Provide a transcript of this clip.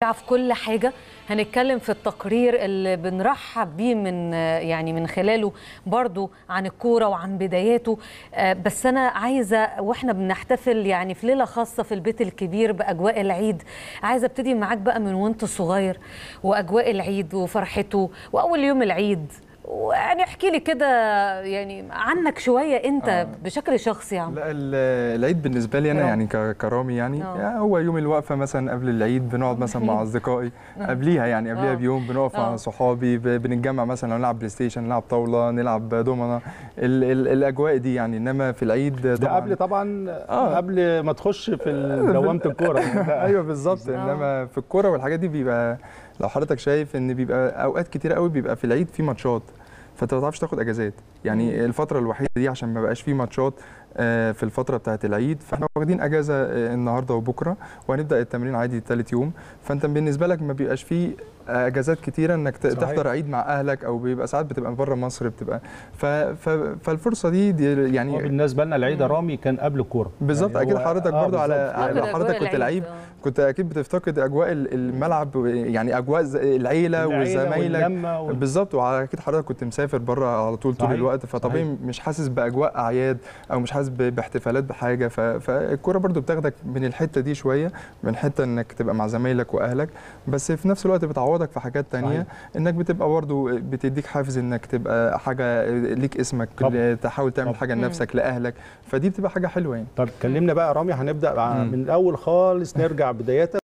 في كل حاجة هنتكلم في التقرير اللي بنرحب بيه من يعني من خلاله برضو عن الكورة وعن بداياته آه، بس أنا عايزة وإحنا بنحتفل يعني في ليلة خاصة في البيت الكبير بأجواء العيد عايزة ابتدي معاك بقى من وانت صغير وأجواء العيد وفرحته وأول يوم العيد ويعني احكي لي كده يعني عنك شوية أنت آه. بشكل شخصي يا عم لا ال- العيد بالنسبه لي انا آه. يعني ك- كرامي يعني آه. يعني هو يوم الوقفه مثلا قبل العيد بنقعد مثلا مع اصدقائي قبليها يعني قبليها آه. بيوم بنقف آه. مع صحابي ب- بنتجمع مثلا لو نلعب بلاي ستيشن نلعب طاوله نلعب دومنه ال ال الاجواء دي يعني انما في العيد ده طبعا قبل طبعا آه. قبل ما تخش في ال- دوامه الكوره ايوه بالظبط آه. انما في الكوره والحاجات دي بيبقى لو حضرتك شايف ان بيبقى اوقات كتير قوي بيبقى في العيد في ماتشات فانت ما بتعرفش تاخد اجازات يعني الفتره الوحيده دي عشان ما بقاش في ماتشات آه، في الفتره بتاعه العيد فاحنا واخدين اجازه آه، النهارده وبكره وهنبدا التمرين عادي ثالث يوم فانت بالنسبه لك ما بيبقاش فيه اجازات كتيره انك ت- صحيح. تحضر عيد مع اهلك او بيبقى ساعات بتبقى بره مصر بتبقى ف ف فالفرصه دي, دي هو يعني بالنسبه لنا العيد رامي كان قبل الكوره بالظبط يعني اكيد هو- حضرتك آه برضو على بالظبط. على- لو أجواء حضرتك كنت العيد، لعيب آه. كنت اكيد بتفتقد اجواء ال- الملعب يعني اجواء ز- العيله وزمايلك واللمة وال- بالظبط واكيد حضرتك كنت مسافر بره على طول طول صحيح، الوقت فطبيعي صحيح. مش حاسس باجواء اعياد او مش حاسس ب- باحتفالات بحاجه ف- فالكوره برضو بتاخدك من الحته دي شويه من حته انك تبقى مع زمايلك واهلك بس في نفس الوقت بتعوضك في حاجات تانية صحيح. انك بتبقى برضو بتديك حافز انك تبقى حاجه ليك اسمك طبعاً. تحاول تعمل طبعاً. حاجه لنفسك لاهلك فدي بتبقى حاجه حلوه يعني طب كلمنا بقى يا رامي هنبدا مم. من الاول خالص نرجع بدايه